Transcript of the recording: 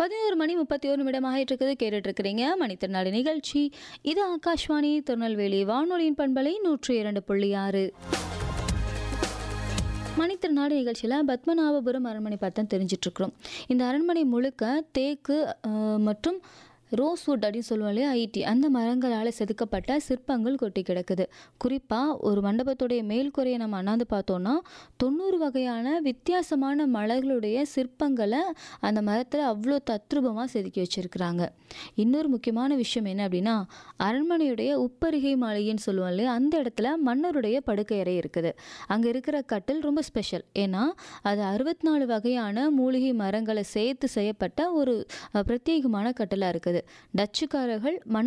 பதினோரு மணி முப்பத்தி ஒரு நிமிடமாக இருக்குது கேட்டுட்டு இருக்கிறீங்க மணித்திருநாடு நிகழ்ச்சி இது ஆகாஷ்வாணி திருநெல்வேலி வானொலியின் பண்பலை நூற்றி இரண்டு புள்ளி ஆறு மணித்திருநாடு நிகழ்ச்சியில் பத்மநாபபுரம் அரண்மனை பார்த்து தான் தெரிஞ்சிட்ருக்குறோம் இந்த அரண்மனை முழுக்க தேக்கு அஹ், மற்றும் ரோஸ்வுட் அப்படின்னு சொல்லுவோம் இல்லையா ஐடி அந்த மரங்களால் செதுக்கப்பட்ட சிற்பங்கள் கொட்டி கிடக்குது குறிப்பாக ஒரு மண்டபத்துடைய மேல்கூரையை நம்ம அண்ணாந்து பார்த்தோன்னா தொண்ணூறு வகையான வித்தியாசமான மலர்களுடைய சிற்பங்களை அந்த மரத்தில் அவ்வளோ தத்ரூபமாக செதுக்கி வச்சுருக்குறாங்க இன்னொரு முக்கியமான விஷயம் என்ன அப்படின்னா அரண்மனையுடைய உப்பருகை மாளிகைன்னு சொல்லுவோம் இல்லையா அந்த இடத்துல மன்னருடைய படுக்கை அறை இருக்குது அங்கே இருக்கிற கட்டில் ரொம்ப ஸ்பெஷல் ஏன்னா அது அறுபத்தி நாலு வகையான மூலிகை மரங்களை சேர்த்து செய்யப்பட்ட ஒரு அஹ், பிரத்யேகமான கட்டிலாக இருக்குது டச்சுக்காரர்கள் மன்னர்